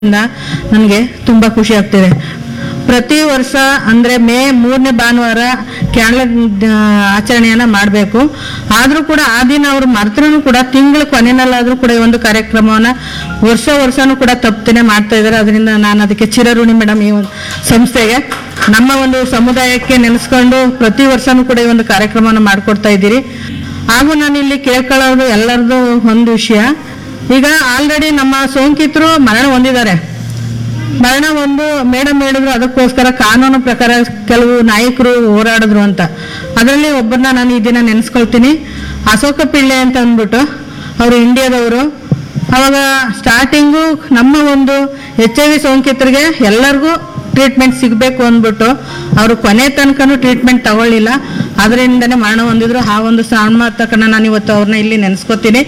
ನನಗೆ ತುಂಬ ಖುಷಿ ಆಗ್ತಿದೆ ಪ್ರತಿ ವರ್ಷ ಅಂದರೆ ಮೇ ಮೂರನೇ ಭಾನುವಾರ ಕ್ಯಾಂಡಲ್ ಆಚರಣೆಯನ್ನು ಮಾಡಬೇಕು ಆದರೂ ಕೂಡ ಆ ದಿನ ಅವರು ಮರ್ತರೂ ಕೂಡ ತಿಂಗಳ ಕೊನೆಯಲ್ಲಾದರೂ ಕೂಡ ಈ ಒಂದು ಕಾರ್ಯಕ್ರಮವನ್ನು ವರ್ಷ ವರ್ಷನೂ ಕೂಡ ತಪ್ಪದೇನೆ ಮಾಡ್ತಾ ಇದ್ದಾರೆ ಅದರಿಂದ ನಾನು ಅದಕ್ಕೆ ಚಿರಋಣಿ ಮೇಡಮ್ ಈ ಒಂದು ಸಂಸ್ಥೆಗೆ ನಮ್ಮ ಒಂದು ಸಮುದಾಯಕ್ಕೆ ನೆನೆಸ್ಕೊಂಡು ಪ್ರತಿ ವರ್ಷನೂ ಕೂಡ ಈ ಒಂದು ಕಾರ್ಯಕ್ರಮವನ್ನು ಮಾಡಿಕೊಡ್ತಾ ಇದ್ದೀರಿ ಹಾಗೂ ನಾನು ಇಲ್ಲಿ ಕೇಳ್ಕೊಳ್ಳೋದು ಎಲ್ಲರದು ಒಂದು ವಿಷಯ ಈಗ ಆಲ್ರೆಡಿ ನಮ್ಮ ಸೋಂಕಿತರು ಮರಣ ಹೊಂದಿದ್ದಾರೆ ಮರಣ ಒಂದು ಮೇಡಮ್ ಹೇಳಿದ್ರು ಅದಕ್ಕೋಸ್ಕರ ಕಾನೂನು ಪ್ರಕಾರ ಕೆಲವು ನಾಯಕರು ಹೋರಾಡಿದ್ರು ಅಂತ ಅದರಲ್ಲಿ ಒಬ್ಬರನ್ನ ನಾನು ಈ ದಿನ ನೆನೆಸ್ಕೊಳ್ತೀನಿ ಅಶೋಕ ಪಿಳ್ಳೆ ಅಂತ ಅಂದ್ಬಿಟ್ಟು ಅವರು ಇಂಡಿಯಾದವರು ಅವಾಗ ಸ್ಟಾರ್ಟಿಂಗು ನಮ್ಮ ಒಂದು ಎಚ್ ಐ ವಿ ಸೋಂಕಿತರಿಗೆ ಎಲ್ಲರಿಗೂ ಟ್ರೀಟ್ಮೆಂಟ್ ಸಿಗಬೇಕು ಅಂದ್ಬಿಟ್ಟು ಅವರು ಕೊನೆ ತನಕನೂ ಟ್ರೀಟ್ಮೆಂಟ್ ತಗೊಳ್ಳಿಲ್ಲ ಅದರಿಂದನೇ ಮರಣ ಹೊಂದಿದ್ರು ಆ ಒಂದು ಸಾಮರ್ಥಕನ ನಾನು ಇವತ್ತು ಅವ್ರನ್ನ ಇಲ್ಲಿ ನೆನೆಸ್ಕೊತೀನಿ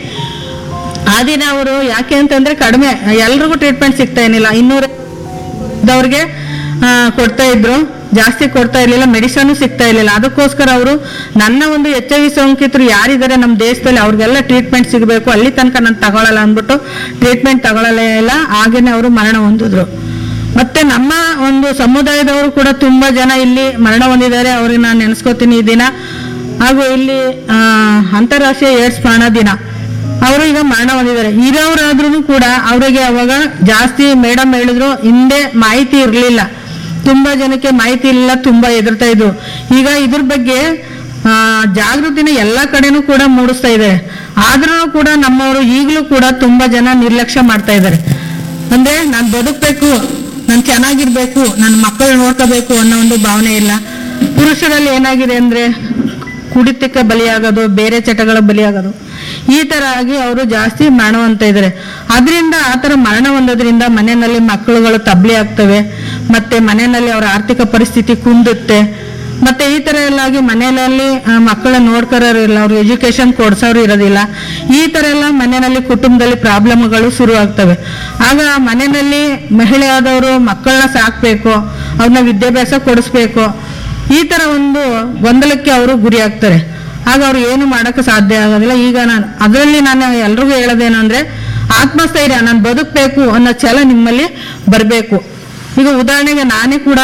ಆ ದಿನ ಅವರು ಯಾಕೆ ಅಂತಂದ್ರೆ ಕಡಿಮೆ ಎಲ್ರಿಗೂ ಟ್ರೀಟ್ಮೆಂಟ್ ಸಿಗ್ತಾ ಏನಿಲ್ಲ ಇನ್ನೂರ ಇದ್ದವ್ರಿಗೆ ಆ, ಕೊಡ್ತಾ ಇದ್ರು ಜಾಸ್ತಿ ಕೊಡ್ತಾ ಇರ್ಲಿಲ್ಲ ಮೆಡಿಸನ್ ಸಿಗ್ತಾ ಇರ್ಲಿಲ್ಲ ಅದಕ್ಕೋಸ್ಕರ ಅವರು ನನ್ನ ಒಂದು ಎಚ್ ಐ ವಿ ಸೋಂಕಿತರು ಯಾರಿದ್ದಾರೆ ನಮ್ಮ ದೇಶದಲ್ಲಿ ಅವ್ರಿಗೆಲ್ಲ ಟ್ರೀಟ್ಮೆಂಟ್ ಸಿಗಬೇಕು ಅಲ್ಲಿ ತನಕ ನಾನು ತಗೊಳ್ಳಲ್ಲ ಅಂದ್ಬಿಟ್ಟು ಟ್ರೀಟ್ಮೆಂಟ್ ತಗೊಳ್ಳಲೇ ಇಲ್ಲ ಹಾಗೇನೆ ಅವರು ಮರಣ ಹೊಂದಿದ್ರು ಮತ್ತೆ ನಮ್ಮ ಒಂದು ಸಮುದಾಯದವರು ಕೂಡ ತುಂಬಾ ಜನ ಇಲ್ಲಿ ಮರಣ ಹೊಂದಿದ್ದಾರೆ ಅವ್ರಿಗೆ ನಾನು ನೆನೆಸ್ಕೋತೀನಿ ಈ ದಿನ ಹಾಗೂ ಇಲ್ಲಿ ಆ, ಅಂತಾರಾಷ್ಟ್ರೀಯ ಏಡ್ಸ್ ಮರಣ ದಿನ ಅವರು ಈಗ ಮರಣ ಹೊಂದಿದ್ದಾರೆ ಇರೋರಾದ್ರೂ ಕೂಡ ಅವರಿಗೆ ಅವಾಗ ಜಾಸ್ತಿ ಮೇಡಮ್ ಹೇಳಿದ್ರು ಹಿಂದೆ ಮಾಹಿತಿ ಇರಲಿಲ್ಲ ತುಂಬಾ ಜನಕ್ಕೆ ಮಾಹಿತಿ ಇಲ್ಲ ತುಂಬಾ ಹೆದರ್ತಾ ಇದ್ರು ಈಗ ಇದ್ರ ಬಗ್ಗೆ ಆ, ಜಾಗೃತಿನ ಎಲ್ಲ ಕಡೆನೂ ಕೂಡ ಮೂಡಿಸ್ತಾ ಇದ್ದಾರೆ ಆದ್ರೂ ಕೂಡ ನಮ್ಮವರು ಈಗಲೂ ಕೂಡ ತುಂಬಾ ಜನ ನಿರ್ಲಕ್ಷ್ಯ ಮಾಡ್ತಾ ಇದ್ದಾರೆ ಅಂದ್ರೆ ನಾನು ಬದುಕಬೇಕು ನಾನು ಚೆನ್ನಾಗಿರ್ಬೇಕು ನನ್ನ ಮಕ್ಕಳು ನೋಡ್ಕೋಬೇಕು ಅನ್ನೋ ಒಂದು ಭಾವನೆ ಇಲ್ಲ ಪುರುಷರಲ್ಲಿ ಏನಾಗಿದೆ ಅಂದ್ರೆ ಕುಡಿತಕ್ಕೆ ಬಲಿಯಾಗೋದು ಬೇರೆ ಚಟಗಳ ಬಲಿಯಾಗೋದು ಈ ತರ ಆಗಿ ಅವರು ಜಾಸ್ತಿ ಮರಣ ಹೊಂದ್ತಾ ಇದ್ದಾರೆ ಅದರಿಂದ ಆ ಥರ ಮರಣ ಹೊಂದೋದ್ರಿಂದ ಮನೆಯಲ್ಲಿ ಮಕ್ಕಳುಗಳು ತಬ್ಲಿ ಆಗ್ತವೆ ಮತ್ತೆ ಮನೆಯಲ್ಲಿ ಅವರ ಆರ್ಥಿಕ ಪರಿಸ್ಥಿತಿ ಕುಂದುತ್ತೆ ಮತ್ತೆ ಈ ತರ ಎಲ್ಲ ಆಗಿ ಮನೆಯಲ್ಲಿ ಮಕ್ಕಳನ್ನ ನೋಡ್ಕೊರೋರು ಇಲ್ಲ ಅವ್ರು ಎಜುಕೇಶನ್ ಕೊಡ್ಸೋರು ಇರೋದಿಲ್ಲ ಈ ತರ ಎಲ್ಲ ಮನೆಯಲ್ಲಿ ಕುಟುಂಬದಲ್ಲಿ ಪ್ರಾಬ್ಲಮ್ಗಳು ಶುರು ಆಗ್ತವೆ ಆಗ ಮನೆಯಲ್ಲಿ ಮಹಿಳೆಯಾದವರು ಮಕ್ಕಳನ್ನ ಸಾಕ್ಬೇಕು ಅವ್ರನ್ನ ವಿದ್ಯಾಭ್ಯಾಸ ಕೊಡಿಸ್ಬೇಕು ಈ ತರ ಒಂದು ಗೊಂದಲಕ್ಕೆ ಅವರು ಗುರಿ ಆಗ್ತಾರೆ ಆಗ ಅವ್ರು ಏನು ಮಾಡಕ್ಕೆ ಸಾಧ್ಯ ಆಗೋದಿಲ್ಲ ಈಗ ನಾನು ಅದರಲ್ಲಿ ನಾನು ಎಲ್ರಿಗೂ ಹೇಳೋದೇನು ಅಂದ್ರೆ ಆತ್ಮಸ್ಥೈರ್ಯ ನಾನು ಬದುಕಬೇಕು ಅನ್ನೋ ಛಲ ನಿಮ್ಮಲ್ಲಿ ಬರಬೇಕು ಈಗ ಉದಾಹರಣೆಗೆ ನಾನೇ ಕೂಡ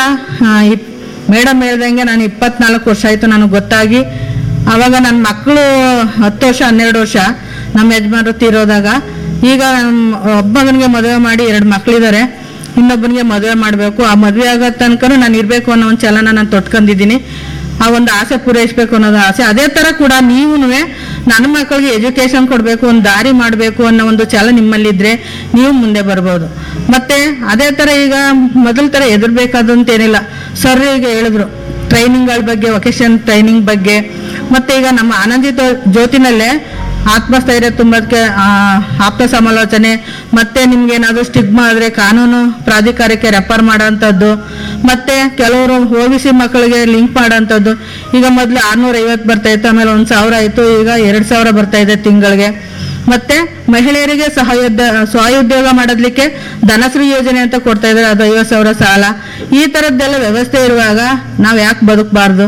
ಮೇಡಮ್ ಹೇಳ್ದಂಗೆ ನಾನು ಇಪ್ಪತ್ನಾಲ್ಕು ವರ್ಷ ಆಯಿತು ನನಗೆ ಗೊತ್ತಾಗಿ ಆವಾಗ ನನ್ನ ಮಕ್ಕಳು ಹತ್ತು ವರ್ಷ ಹನ್ನೆರಡು ವರ್ಷ ನಮ್ಮ ಯಜಮಾನರು ತೀರೋದಾಗ ಈಗ ನಮ್ಮ ಒಬ್ಬನಿಗೆ ಮದುವೆ ಮಾಡಿ ಎರಡು ಮಕ್ಕಳಿದ್ದಾರೆ ಇನ್ನೊಬ್ಬನಿಗೆ ಮದುವೆ ಮಾಡಬೇಕು ಆ ಮದುವೆ ಆಗೋ ತನಕ ನಾನು ಇರಬೇಕು ಅನ್ನೋ ಒಂದು ಛಲನ ನಾನು ತೊಟ್ಕೊಂಡಿದ್ದೀನಿ ಆ ಒಂದು ಆಸೆ ಪೂರೈಸಬೇಕು ಅನ್ನೋದು ಆಸೆ ಅದೇ ಥರ ಕೂಡ ನೀವು ನನ್ನ ಮಕ್ಕಳಿಗೆ ಎಜುಕೇಶನ್ ಕೊಡಬೇಕು ಒಂದು ದಾರಿ ಮಾಡಬೇಕು ಅನ್ನೋ ಒಂದು ಛಲ ನಿಮ್ಮಲ್ಲಿದ್ದರೆ ನೀವು ಮುಂದೆ ಬರ್ಬೋದು ಮತ್ತೆ ಅದೇ ಥರ ಈಗ ಮೊದಲ ಥರ ಎದುರ್ಬೇಕಾದಂತೇನಿಲ್ಲ ಸರ್ ಈಗ ಹೇಳಿದ್ರು ಟ್ರೈನಿಂಗ್ಗಳ ಬಗ್ಗೆ ವೊಕೇಶನ್ ಟ್ರೈನಿಂಗ್ ಬಗ್ಗೆ ಮತ್ತೆ ಈಗ ನಮ್ಮ ಆನಂದಿತ ಜ್ಯೋತಿನಲ್ಲೇ ಆತ್ಮಸ್ಥೈರ್ಯ ತುಂಬೋದಕ್ಕೆ ಆ, ಆಪ್ತ ಸಮಾಲೋಚನೆ ಮತ್ತೆ ನಿಮ್ಗೆ ಏನಾದ್ರು ಸ್ಟಿಗ್ಮಾ ಆದ್ರೆ ಕಾನೂನು ಪ್ರಾಧಿಕಾರಕ್ಕೆ ರೆಫರ್ ಮಾಡೋಂಥದ್ದು ಮತ್ತೆ ಕೆಲವರು ಒ ಬಿ ಸಿ ಮಕ್ಕಳಿಗೆ ಲಿಂಕ್ ಮಾಡೋಂಥದ್ದು ಈಗ ಮೊದಲು ಆರ್ನೂರ ಐವತ್ತು ಬರ್ತಾ ಇತ್ತು ಆಮೇಲೆ ಒಂದು ಸಾವಿರ ಆಯಿತು ಈಗ ಎರಡು ಸಾವಿರ ಬರ್ತಾ ಇದೆ ತಿಂಗಳಿಗೆ ಮತ್ತೆ ಮಹಿಳೆಯರಿಗೆ ಸಹಾಯೋದ್ಯ ಸ್ವಉದ್ಯೋಗ ಮಾಡೋದಕ್ಕೆ ಧನಶ್ರೀ ಯೋಜನೆ ಅಂತ ಕೊಡ್ತಾ ಇದ್ದಾರೆ ಅದು ಐವತ್ತು ಸಾವಿರ ಸಾಲ ಈ ಥರದ್ದೆಲ್ಲ ವ್ಯವಸ್ಥೆ ಇರುವಾಗ ನಾವು ಯಾಕೆ ಬದುಕಬಾರ್ದು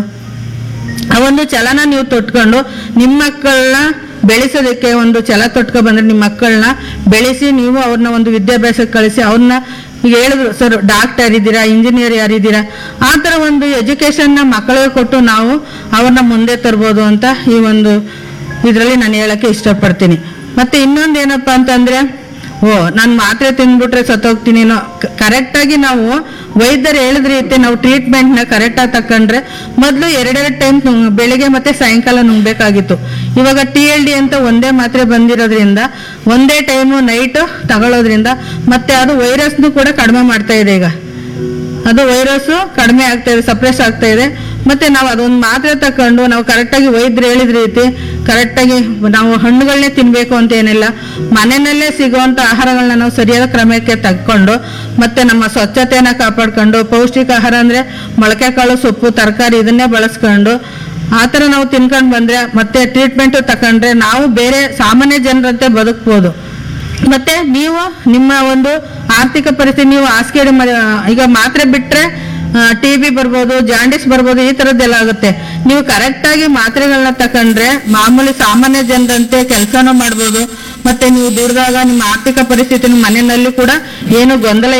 ಆ ಒಂದು ಛಲನ ನೀವು ತೊಟ್ಕೊಂಡು ನಿಮ್ಮ ಮಕ್ಕಳನ್ನ ಬೆಳೆಸೋದಕ್ಕೆ ಒಂದು ಛಲ ತೊಟ್ಕೊ ಬಂದ್ರೆ ನಿಮ್ಮ ಮಕ್ಕಳನ್ನ ಬೆಳೆಸಿ ನೀವು ಅವ್ರನ್ನ ಒಂದು ವಿದ್ಯಾಭ್ಯಾಸಕ್ಕೆ ಕಳಿಸಿ ಅವ್ರನ್ನ ಈಗ ಹೇಳಿದ್ರು ಸರ್ ಡಾಕ್ಟರ್ ಯಾರಿದ್ದೀರಾ ಇಂಜಿನಿಯರ್ ಯಾರಿದ್ದೀರಾ ಆ ಥರ ಒಂದು ಎಜುಕೇಶನ್ನ ಮಕ್ಕಳಿಗೆ ಕೊಟ್ಟು ನಾವು ಅವ್ರನ್ನ ಮುಂದೆ ತರ್ಬೋದು ಅಂತ ಈ ಒಂದು ಇದರಲ್ಲಿ ನಾನು ಹೇಳಕ್ಕೆ ಇಷ್ಟಪಡ್ತೀನಿ ಮತ್ತೆ ಇನ್ನೊಂದು ಏನಪ್ಪ ಅಂತಂದ್ರೆ ಓ ನಾನು ಮಾತ್ರೆ ತಿಂದ್ಬಿಟ್ರೆ ಸತ್ತೋಗ್ತೀನಿ ಕರೆಕ್ಟಾಗಿ ನಾವು ವೈದ್ಯರು ಹೇಳಿದ ರೀತಿ ನಾವು ಟ್ರೀಟ್ಮೆಂಟ್ನ ಕರೆಕ್ಟಾಗಿ ತಕೊಂಡ್ರೆ ಮೊದಲು ಎರಡೆರಡು ಟೈಮ್ ಬೆಳಿಗ್ಗೆ ಮತ್ತೆ ಸಾಯಂಕಾಲ ನುಂಗ್ಬೇಕಾಗಿತ್ತು ಇವಾಗ ಟಿ ಎಲ್ ಡಿ ಅಂತ ಒಂದೇ ಮಾತ್ರೆ ಬಂದಿರೋದ್ರಿಂದ ಒಂದೇ ಟೈಮು ನೈಟು ತಗೊಳ್ಳೋದ್ರಿಂದ ಮತ್ತೆ ಅದು ವೈರಸ್ನು ಕೂಡ ಕಡಿಮೆ ಮಾಡ್ತಾ ಇದೆ ಈಗ ಅದು ವೈರಸ್ಸು ಕಡಿಮೆ ಆಗ್ತಾ ಇದೆ ಸಪ್ರೆಸ್ ಆಗ್ತಾ ಇದೆ ಮತ್ತೆ ನಾವು ಅದೊಂದು ಮಾತ್ರೆ ತಕೊಂಡು ನಾವು ಕರೆಕ್ಟಾಗಿ ವೈದ್ಯರು ಹೇಳಿದ ರೀತಿ ಕರೆಕ್ಟಾಗಿ ನಾವು ಹಣ್ಣುಗಳನ್ನೇ ತಿನ್ನಬೇಕು ಅಂತ ಏನಿಲ್ಲ ಮನೆಯಲ್ಲೇ ಸಿಗುವಂಥ ಆಹಾರಗಳನ್ನ ನಾವು ಸರಿಯಾದ ಕ್ರಮಕ್ಕೆ ತಕ್ಕೊಂಡು ಮತ್ತೆ ನಮ್ಮ ಸ್ವಚ್ಛತೆಯನ್ನ ಕಾಪಾಡ್ಕೊಂಡು ಪೌಷ್ಟಿಕ ಆಹಾರ ಅಂದರೆ ಮೊಳಕೆ ಕಾಳು ಸೊಪ್ಪು ತರಕಾರಿ ಇದನ್ನೇ ಬಳಸ್ಕೊಂಡು ಆ ಥರ ನಾವು ತಿನ್ಕೊಂಡು ಬಂದರೆ ಮತ್ತೆ ಟ್ರೀಟ್ಮೆಂಟು ತಕೊಂಡ್ರೆ ನಾವು ಬೇರೆ ಸಾಮಾನ್ಯ ಜನರಂತೆ ಬದುಕ್ಬೋದು ಮತ್ತೆ ನೀವು ನಿಮ್ಮ ಒಂದು ಆರ್ಥಿಕ ಪರಿಸ್ಥಿತಿ ನೀವು ಹಾಸಿಗೆ ಮ- ಈಗ ಮಾತ್ರೆ ಬಿಟ್ರೆ ಟಿ ಬಿ ಬರ್ಬೋದು ಜಾಂಡಿಸ್ ಬರ್ಬೋದು ಈ ತರದ್ದೆಲ್ಲ ಆಗುತ್ತೆ ನೀವು ಕರೆಕ್ಟ್ ಆಗಿ ಮಾತ್ರೆಗಳನ್ನ ತಕೊಂಡ್ರೆ ಮಾಮೂಲಿ ಸಾಮಾನ್ಯ ಜನರಂತೆ ಕೆಲಸನೂ ಮಾಡ್ಬೋದು ಮತ್ತೆ ನೀವು ದುಡ್ದಾಗ ನಿಮ್ಮ ಆರ್ಥಿಕ ಪರಿಸ್ಥಿತಿ ನಿಮ್ಮ ಮನೆಯಲ್ಲಿ ಕೂಡ ಏನು ಗೊಂದಲ